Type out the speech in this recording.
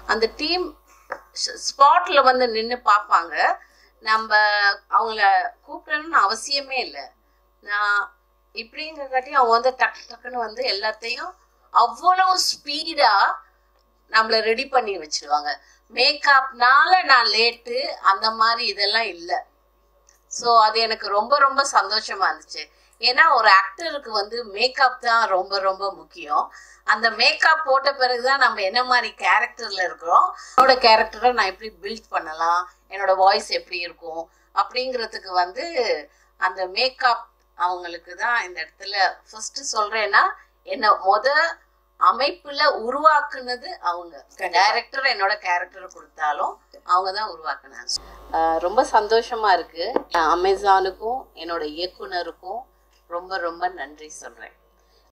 அந்த டீம் ஸ்பாட்ல வந்து நின்று பார்ப்பாங்க நம்ம அவங்கள கூப்பிடணும்னு அவசியமே இல்லை நான் இப்படிங்கிறக்காட்டி அவங்க வந்து டக்கு டக்குன்னு வந்து எல்லாத்தையும் அவ்வளோ ஸ்பீடா நம்மளை ரெடி பண்ணி வச்சிருவாங்க மேக்கப்னால நான் லேட்டு அந்த மாதிரி இதெல்லாம் இல்லை ஸோ அது எனக்கு ரொம்ப ரொம்ப சந்தோஷமா இருந்துச்சு ஏன்னா ஒரு ஆக்டருக்கு வந்து மேக்கப் தான் ரொம்ப ரொம்ப முக்கியம் அந்த மேக்கப் போட்ட பிறகுதான் நம்ம என்ன மாதிரி கேரக்டர்ல இருக்கிறோம் என்னோட கேரக்டரை நான் எப்படி பில்ட் பண்ணலாம் என்னோட வாய்ஸ் எப்படி இருக்கும் அப்படிங்கிறதுக்கு வந்து அந்த மேக்கப் அவங்களுக்கு தான் இந்த இடத்துல ஃபர்ஸ்ட் சொல்றேன்னா என்ன முத அமைப்புல உருவாக்குனது அவங்க டைரக்டர் என்னோட கேரக்டர் கொடுத்தாலும் அவங்க தான் உருவாக்குனாங்க ஆஹ் ரொம்ப சந்தோஷமா இருக்கு அமேசானுக்கும் என்னோட இயக்குனருக்கும் ரொம்ப ரொம்ப நன்றி சொல்றேன்